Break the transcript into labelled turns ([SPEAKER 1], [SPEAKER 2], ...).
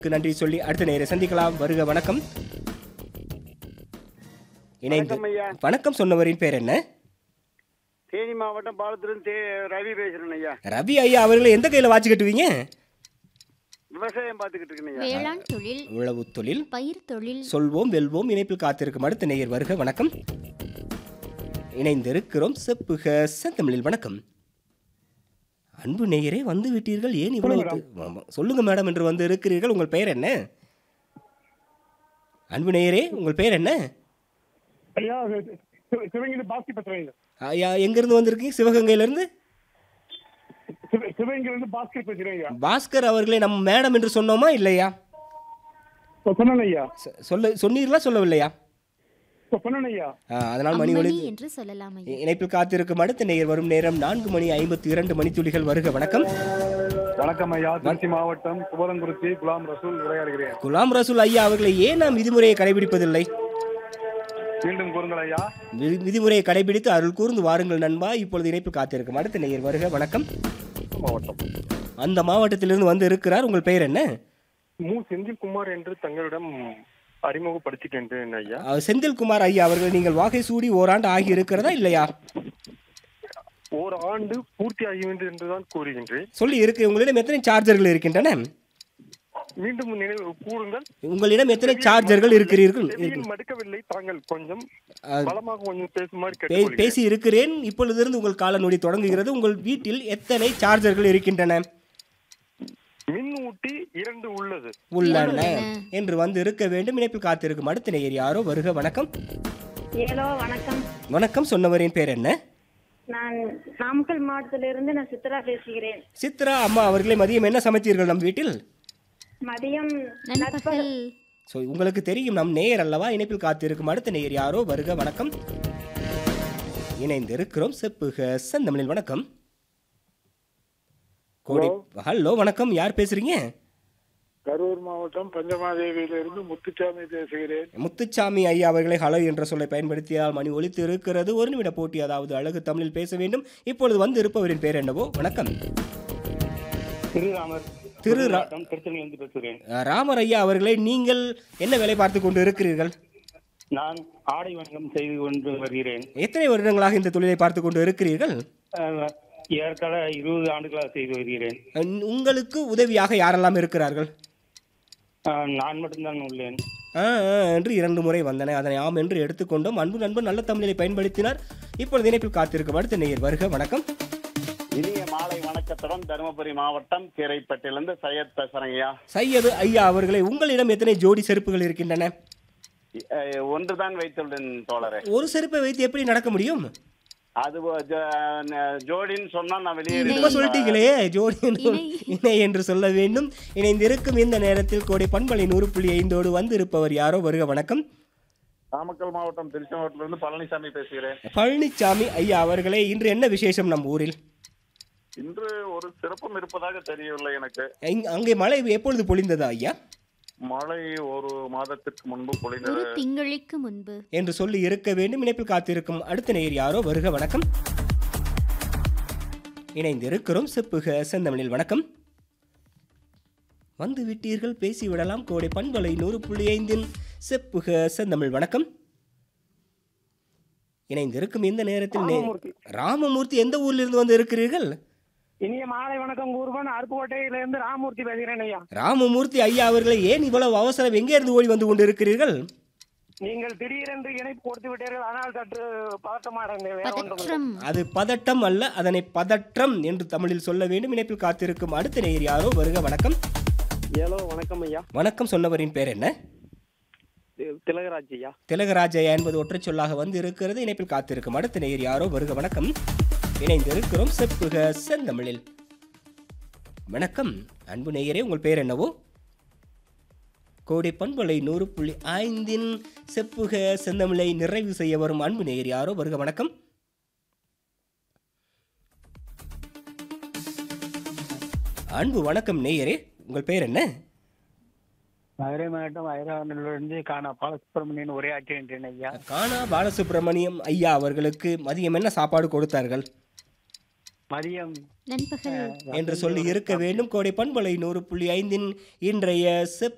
[SPEAKER 1] நன்றி சொல்லி அடுத்த நேரம் சந்திக்கலாம் வருக வணக்கம் இணைந்து
[SPEAKER 2] வணக்கம் ஐயா
[SPEAKER 1] வணக்கம் சொன்னவரின் பேர் என்ன
[SPEAKER 2] தேனி மாவட்டம் பாலத்திலிருந்து தே ரவி பேசுறேன் ஐயா
[SPEAKER 1] ரவி ஐயா அவர்களை எந்த கையில வாட்சி கட்டுவீங்க
[SPEAKER 2] விவசாயம் பார்த்துக்கிட்டு இருக்கேன் ஐயா
[SPEAKER 3] வேளாண் தொழில்
[SPEAKER 1] உழவு தொழில்
[SPEAKER 3] பயிர் தொழில்
[SPEAKER 1] சொல்வோம் வெல்வோம் இணைப்பில் காத்திருக்கும் அடுத்த நேயர் வருக வணக்கம் இணைந்திருக்கிறோம் செப்புக செந்தமிழில் வணக்கம் அன்பு நேயரே வந்து விட்டீர்கள் ஏன் இவ்வளவு து- ஆமா. சொல்லுங்க மேடம் என்று வந்து இருக்கிறீர்கள் உங்கள் பெயர் என்ன அன்பு நேயரே உங்கள் பெயர் என்ன
[SPEAKER 4] ஐயா சிவ- சிவகங்கை பாஸ்கி பேசுறேன்
[SPEAKER 1] ஐயா எங்கிருந்து வந்திருக்கீங்க சிவகங்கையிலிருந்து
[SPEAKER 4] சிவ- சிவகங்கையிலிருந்து பாஸ்கர் பேசுறேன் ஐயா
[SPEAKER 1] பாஸ்கர் அவர்களே நம்ம மேடம் என்று சொன்னோமா இல்லையா
[SPEAKER 4] இப்ப சொன்னேன் ஐயா
[SPEAKER 1] சொ- சொல்ல சொன்னீர்களா சொல்லவில்லையா
[SPEAKER 4] இப்ப சொன்னேன் ஐயா
[SPEAKER 1] ஆ, அதனால் மணி ஒலி
[SPEAKER 3] அம்மணி என்று சொல்லலாம் ஐயா
[SPEAKER 1] இணைப்பில் காத்திருக்கும் அடுத்த நேயர் வரும் நேரம் நான்கு மணி ஐம்பத்தி இரண்டு மணித்துளிகள் வருக வணக்கம்
[SPEAKER 4] வணக்கம் ஐயா திருச்சி மாவட்டம் குபரங்குறிச்சி குலாம் ரசூல் உரையாடுகிறேன்
[SPEAKER 1] குலாம் ரசூல் ஐயா அவர்களை ஏன் நாம் விதிமுறையை கடைபிடிப்பதில்லை
[SPEAKER 4] மீண்டும் கூறுங்கள் ஐயா
[SPEAKER 1] வி- விதிமுறையை கடைபிடித்து அருள் கூர்ந்து வாருங்கள் நண்பா இப்பொழுது இணைப்பில் காத்திருக்கும் அடுத்த நேயர் வருக வணக்கம்
[SPEAKER 4] மாவட்டம்
[SPEAKER 1] அந்த மாவட்டத்திலிருந்து வந்து இருக்கிறார் உங்கள் பெயர் என்ன
[SPEAKER 4] மு செந்தில்குமார் என்று தங்களிடம் அறிமுகப்படுத்திட்டேன் ஐயா
[SPEAKER 1] அஹ், செந்தில்குமார் ஐயா அவர்கள் நீங்கள் வாகை சூடி ஓராண்டு ஆகி இருக்கிறதா இல்லையா
[SPEAKER 4] ஒரு ஆண்டு பூர்த்தி ஆகிவிட்டது என்றுதான் கூறுகின்றேன்
[SPEAKER 1] சொல்லி இருக்கு உங்களிடம் எத்தனை சார்ஜர்கள் இருக்கின்றன
[SPEAKER 4] மீண்டும் நினைவு கூறுங்கள்
[SPEAKER 1] உங்களிடம் எத்தனை சார்ஜர்கள் இருக்கிறீர்கள்
[SPEAKER 4] செவியில் மடுக்கவில்லை தாங்கள் கொஞ்சம்
[SPEAKER 1] அஹ்,
[SPEAKER 4] பலமாக கொஞ்சம் பேசுமாறு
[SPEAKER 1] பே-
[SPEAKER 4] கேட்டுக்கொள்கிறேன்
[SPEAKER 1] பேசி இருக்கிறேன் இப்பொழுதிருந்து உங்கள் கால நொடி தொடங்குகிறது உங்கள் வீட்டில் எத்தனை சார்ஜர்கள் இருக்கின்றன
[SPEAKER 4] மின் ஊட்டி இரண்டு உள்ளது
[SPEAKER 1] உள்ளன என்று வந்து இருக்க வேண்டும் இணைப்பில் காத்திருக்கும் அடுத்த நேயர் யாரோ வருக வணக்கம்
[SPEAKER 5] ஹலோ வணக்கம்
[SPEAKER 1] வணக்கம் சொன்னவரின் பேர் என்ன
[SPEAKER 5] நான் நாமக்கல் மாவட்டத்திலிருந்து நான் சித்ரா பேசுகிறேன்
[SPEAKER 1] சித்ரா அம்மா அவர்களே மதியம் என்ன சமைத்தீர்கள் நம் வீட்டில்
[SPEAKER 5] மதியம்
[SPEAKER 3] நண்பகல்
[SPEAKER 1] ஸோ உங்களுக்கு தெரியும் நம் நேயர் அல்லவா இணைப்பில் காத்திருக்கும் அடுத்த நேயர் யாரோ வருக வணக்கம் இணைந்து இருக்கிறோம் செப்புக செந்தமிழில் வணக்கம் கோடி ஹலோ வணக்கம் யார் பேசுறீங்க
[SPEAKER 4] கரூர் மாவட்டம் பஞ்சமாதேவியிலிருந்து முத்துச்சாமி பேசுகிறேன்
[SPEAKER 1] முத்துச்சாமி ஐயா அவர்களை ஹலோ என்ற சொல்லை பயன்படுத்தியால் மணி ஒலித்து இருக்கிறது ஒரு நிமிட போட்டி அதாவது அழகு தமிழில் பேச வேண்டும் இப்பொழுது வந்து இருப்பவரின் பேர் என்னவோ வணக்கம்
[SPEAKER 4] திருராமர்
[SPEAKER 1] திரு ரா-
[SPEAKER 4] திருச்செங்கிலிருந்து பேசுகிறேன்
[SPEAKER 1] அஹ், ராமர் ஐயா அவர்களை நீங்கள் என்ன வேலை பார்த்து கொண்டு இருக்கிறீர்கள்
[SPEAKER 4] நான் ஆடை வணிகம் செய்து கொண்டு வருகிறேன்
[SPEAKER 1] எத்தனை வருடங்களாக இந்த தொழிலை பார்த்து கொண்டு இருக்கிறீர்கள்
[SPEAKER 4] அஹ், ஏற்கால இருபது ஆண்டுகளாக செய்து வருகிறேன்
[SPEAKER 1] அஹ், உங்களுக்கு உதவியாக யாரெல்லாம் இருக்கிறார்கள்
[SPEAKER 4] அஹ், நான் மட்டும்தான் உள்ளேன்
[SPEAKER 1] ஆ, ஆ, என்று இரண்டு முறை வந்தன அதனை ஆம் என்று எடுத்துக்கொண்டோம் அன்பு நண்பன் நல்ல தமிழை பயன்படுத்தினார் இப்பொழுது இணைப்பில் காத்திருக்கும் அடுத்த நேயர் வருக வணக்கம்
[SPEAKER 2] இனிய மாலை வணக்கத்துடன் தருமபுரி மாவட்டம் கீரைப்பட்டிலிருந்து சையத் பேசுறேன் ஐயா
[SPEAKER 1] சையது ஐயா அவர்களை உங்களிடம் எத்தனை ஜோடி செருப்புகள் இருக்கின்றன
[SPEAKER 2] அஹ், ஒன்றுதான் வைத்துள்ளேன் தோழரே
[SPEAKER 1] ஒரு செருப்பை வைத்து எப்படி நடக்க முடியும்
[SPEAKER 2] அது ஒ- ஜ- ந- ஜோடின்னு சொன்னா நான் வெளியே
[SPEAKER 1] இப்ப சொல்லிட்டீங்களே ஜோடி என்று
[SPEAKER 3] இணை.
[SPEAKER 1] இணை என்று சொல்ல வேண்டும் இணைந்திருக்கும் இந்த நேரத்தில் கோடை பண்பலை நூறு புள்ளி ஐந்தோடு வந்து இருப்பவர் யாரோ வருக வணக்கம்
[SPEAKER 2] நாமக்கல் மாவட்டம் திருச்சி மாவட்டத்திலிருந்து பழனிசாமி பேசுகிறேன்
[SPEAKER 1] பழனிசாமி ஐயா அவர்களே இன்று என்ன விசேஷம் நம் ஊரில்
[SPEAKER 2] இன்று ஒரு சிறப்பும் இருப்பதாக தெரியவில்லை எனக்கு
[SPEAKER 1] இங்- அங்கே மழை எப்பொழுது பொழிந்ததா ஐயா
[SPEAKER 2] மழை ஒரு மாதத்திற்கு முன்பு
[SPEAKER 3] ஒரு
[SPEAKER 2] பொழிந்தது
[SPEAKER 3] திங்களுக்கு முன்பு
[SPEAKER 1] என்று சொல்லி இருக்க வேண்டும் இணைப்பில் காத்திருக்கும் அடுத்த நேயர் யாரோ வருக வணக்கம் இணைந்து இருக்கிறோம் செப்புக செந்தமிழில் வணக்கம் வந்து விட்டீர்கள் பேசி விடலாம் கோடை பண்பலை நூறு புள்ளி ஐந்தின் செப்புக செந்தமிழ் வணக்கம் இணைந்திருக்கும் இந்த நேரத்தில் நே- ராமமூர்த்தி எந்த ஊர்ல இருந்து வந்து இருக்கிறீர்கள்
[SPEAKER 4] இனிய மாலை வணக்கம் கூறுவன் அருப்புக்கோட்டையிலிருந்து ராமூர்த்தி பேசுகிறேன் ஐயா
[SPEAKER 1] ராமமூர்த்தி ஐயா அவர்களை ஏன் இவ்வளவு அவசரம் எங்கே இருந்து ஓடி வந்து கொண்டு இருக்கிறீர்கள்
[SPEAKER 4] நீங்கள் திடீரென்று இணைப்பு கொடுத்து விட்டீர்கள் ஆனால் சற்று பதட்டமா இருந்தேன் வேற ஒன்றும் இல்லை.
[SPEAKER 3] பதற்றம்
[SPEAKER 1] அது பதட்டம் அல்ல அதனை பதற்றம் என்று தமிழில் சொல்ல வேண்டும் இணைப்பில் காத்திருக்கும் அடுத்த நேயர் யாரோ வருக வணக்கம்
[SPEAKER 2] ஹலோ வணக்கம் ஐயா
[SPEAKER 1] வணக்கம் சொன்னவரின் பேர் என்ன
[SPEAKER 2] திலகராஜ் ஐயா
[SPEAKER 1] திலகராஜயா என்பது ஒற்றைச் சொல்லாக வந்து இருக்கிறது இணைப்பில் காத்திருக்கும் அடுத்த நேயர் யாரோ வருக வணக்கம் இணைந்திருக்கிறோம் செப்புக செந்தமிழில் வணக்கம் அன்பு நேயரே உங்கள் பேர் என்னவோ கோடை பண்பலை நூறு புள்ளி ஐந்தின் செப்புக செந்தமிழை நிறைவு செய்ய வரும் அன்பு நேயர் யாரோ வருக வணக்கம் அன்பு வணக்கம் நேயரே உங்கள் பேர் என்ன
[SPEAKER 6] மதுரை மாவட்டம் ஐராவணிலிருந்து காணா பாலசுப்ரமணியன் உரையாற்றுகின்றேன் ஐயா
[SPEAKER 1] கானா பாலசுப்ரமணியம் ஐயா அவர்களுக்கு மதியம் என்ன சாப்பாடு கொடுத்தார்கள்
[SPEAKER 6] மதியம்
[SPEAKER 3] நண்பகல்
[SPEAKER 1] என்று சொல்லி இருக்க வேண்டும் கோடை பண்பலை நூறு புள்ளி ஐந்தின் இன்றைய செப்